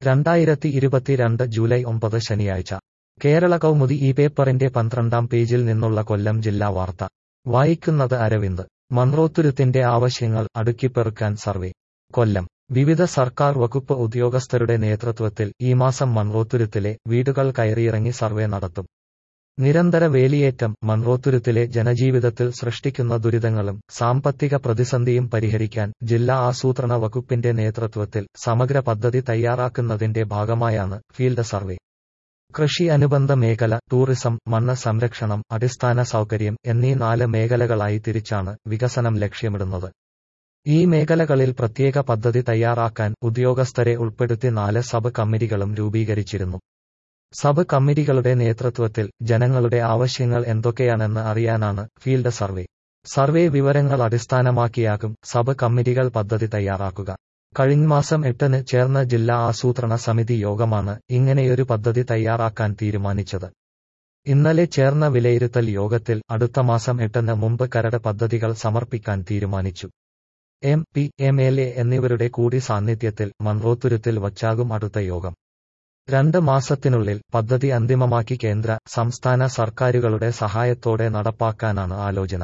രണ്ടായിരത്തി ഇരുപത്തിരണ്ട് ജൂലൈ ഒമ്പത് ശനിയാഴ്ച കേരള കൗമുദി ഈ പേപ്പറിന്റെ പന്ത്രണ്ടാം പേജിൽ നിന്നുള്ള കൊല്ലം ജില്ലാ വാർത്ത വായിക്കുന്നത് അരവിന്ദ് മൺറോത്തുരുത്തിന്റെ ആവശ്യങ്ങൾ അടുക്കിപ്പെറുക്കാൻ സർവേ കൊല്ലം വിവിധ സർക്കാർ വകുപ്പ് ഉദ്യോഗസ്ഥരുടെ നേതൃത്വത്തിൽ ഈ മാസം മൺറോത്തുരുത്തിലെ വീടുകൾ കയറിയിറങ്ങി സർവേ നടത്തും നിരന്തര വേലിയേറ്റം മൺറോത്തുരുത്തിലെ ജനജീവിതത്തിൽ സൃഷ്ടിക്കുന്ന ദുരിതങ്ങളും സാമ്പത്തിക പ്രതിസന്ധിയും പരിഹരിക്കാൻ ജില്ലാ ആസൂത്രണ വകുപ്പിന്റെ നേതൃത്വത്തിൽ സമഗ്ര പദ്ധതി തയ്യാറാക്കുന്നതിന്റെ ഭാഗമായാണ് ഫീൽഡ് സർവേ കൃഷി അനുബന്ധ മേഖല ടൂറിസം മണ്ണ് സംരക്ഷണം അടിസ്ഥാന സൗകര്യം എന്നീ നാല് മേഖലകളായി തിരിച്ചാണ് വികസനം ലക്ഷ്യമിടുന്നത് ഈ മേഖലകളിൽ പ്രത്യേക പദ്ധതി തയ്യാറാക്കാൻ ഉദ്യോഗസ്ഥരെ ഉൾപ്പെടുത്തി നാല് സബ് കമ്മിറ്റികളും രൂപീകരിച്ചിരുന്നു സബ് കമ്മിറ്റികളുടെ നേതൃത്വത്തിൽ ജനങ്ങളുടെ ആവശ്യങ്ങൾ എന്തൊക്കെയാണെന്ന് അറിയാനാണ് ഫീൽഡ് സർവേ സർവേ വിവരങ്ങൾ അടിസ്ഥാനമാക്കിയാകും സബ് കമ്മിറ്റികൾ പദ്ധതി തയ്യാറാക്കുക കഴിഞ്ഞ മാസം എട്ടിന് ചേർന്ന ജില്ലാ ആസൂത്രണ സമിതി യോഗമാണ് ഇങ്ങനെയൊരു പദ്ധതി തയ്യാറാക്കാൻ തീരുമാനിച്ചത് ഇന്നലെ ചേർന്ന വിലയിരുത്തൽ യോഗത്തിൽ അടുത്ത മാസം എട്ടിന് മുമ്പ് കരട് പദ്ധതികൾ സമർപ്പിക്കാൻ തീരുമാനിച്ചു M P M L A എന്നിവരുടെ കൂടി സാന്നിധ്യത്തിൽ മൺറോത്തുരുത്തിൽ വച്ചാകും അടുത്ത യോഗം രണ്ട് മാസത്തിനുള്ളിൽ പദ്ധതി അന്തിമമാക്കി കേന്ദ്ര സംസ്ഥാന സർക്കാരുകളുടെ സഹായത്തോടെ നടപ്പാക്കാനാണ് ആലോചന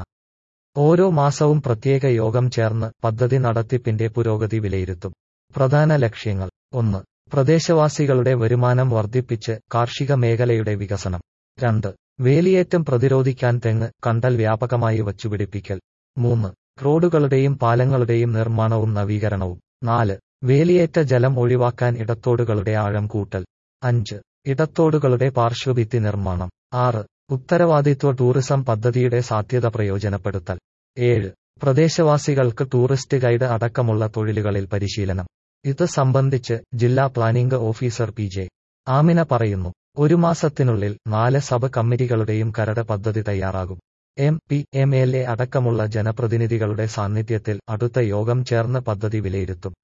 ഓരോ മാസവും പ്രത്യേക യോഗം ചേർന്ന് പദ്ധതി നടത്തിപ്പിന്റെ പുരോഗതി വിലയിരുത്തും പ്രധാന ലക്ഷ്യങ്ങൾ ഒന്ന് പ്രദേശവാസികളുടെ വരുമാനം വർദ്ധിപ്പിച്ച് കാർഷിക മേഖലയുടെ വികസനം രണ്ട് വേലിയേറ്റം പ്രതിരോധിക്കാൻ തെങ്ങ് കണ്ടൽ വ്യാപകമായി വച്ചുപിടിപ്പിക്കൽ മൂന്ന് റോഡുകളുടെയും പാലങ്ങളുടെയും നിർമ്മാണവും നവീകരണവും നാല് വേലിയേറ്റ ജലം ഒഴിവാക്കാൻ ഇടത്തോടുകളുടെ ആഴം കൂട്ടൽ അഞ്ച് ഇടത്തോടുകളുടെ പാർശ്വഭിത്തി നിർമ്മാണം ആറ് ഉത്തരവാദിത്വ ടൂറിസം പദ്ധതിയുടെ സാധ്യത പ്രയോജനപ്പെടുത്തൽ ഏഴ് പ്രദേശവാസികൾക്ക് ടൂറിസ്റ്റ് ഗൈഡ് അടക്കമുള്ള തൊഴിലുകളിൽ പരിശീലനം ഇത് സംബന്ധിച്ച് ജില്ലാ planning officer P J Amina പറയുന്നു ഒരു മാസത്തിനുള്ളിൽ നാല് സബ് കമ്മിറ്റികളുടെയും കരട് പദ്ധതി തയ്യാറാകും M P M L A അടക്കമുള്ള ജനപ്രതിനിധികളുടെ സാന്നിധ്യത്തിൽ അടുത്ത യോഗം ചേർന്ന് പദ്ധതി വിലയിരുത്തും